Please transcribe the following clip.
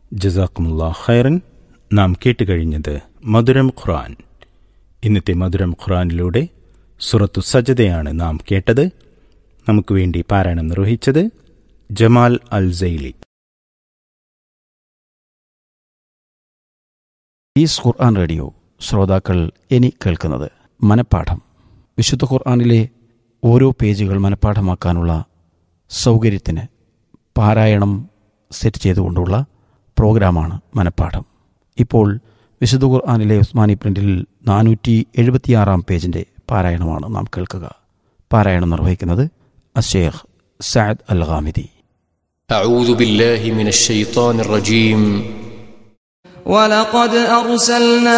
ജസാക്കുമുള്ള ഖൈറൻ നാം കേട്ടുകഴിഞ്ഞത് മധുരം ഖുറാൻ ഇന്നത്തെ മധുരം ഖുറാനിലൂടെ സുറത്തു സജതയാണ് നാം കേട്ടത് നമുക്ക് വേണ്ടി പാരായണം നിർവഹിച്ചത് ജമാൽ അൽ സൈലി ഈസ് ഖുർആൻ റേഡിയോ ശ്രോതാക്കൾ ഇനി കേൾക്കുന്നത് മനപ്പാഠം വിശുദ്ധ ഖുർആനിലെ ഓരോ പേജുകൾ മനപ്പാഠമാക്കാനുള്ള സൗകര്യത്തിന് പാരായണം സെറ്റ് ചെയ്തുകൊണ്ടുള്ള പ്രോഗ്രാമാണ് മനപ്പാഠം ഇപ്പോൾ വിശുദ്ധ ഖുർആനിലെ ഉസ്മാനി പ്രിന്റിൽ നാനൂറ്റി എഴുപത്തിയാറാം പേജിൻ്റെ പാരായണമാണ് നാം കേൾക്കുക പാരായണം നിർവഹിക്കുന്നത് അഷേഖ് സയദ് അൽ ഖാമിദി أعوذ بالله من الشيطان الرجيم ولقد أرسلنا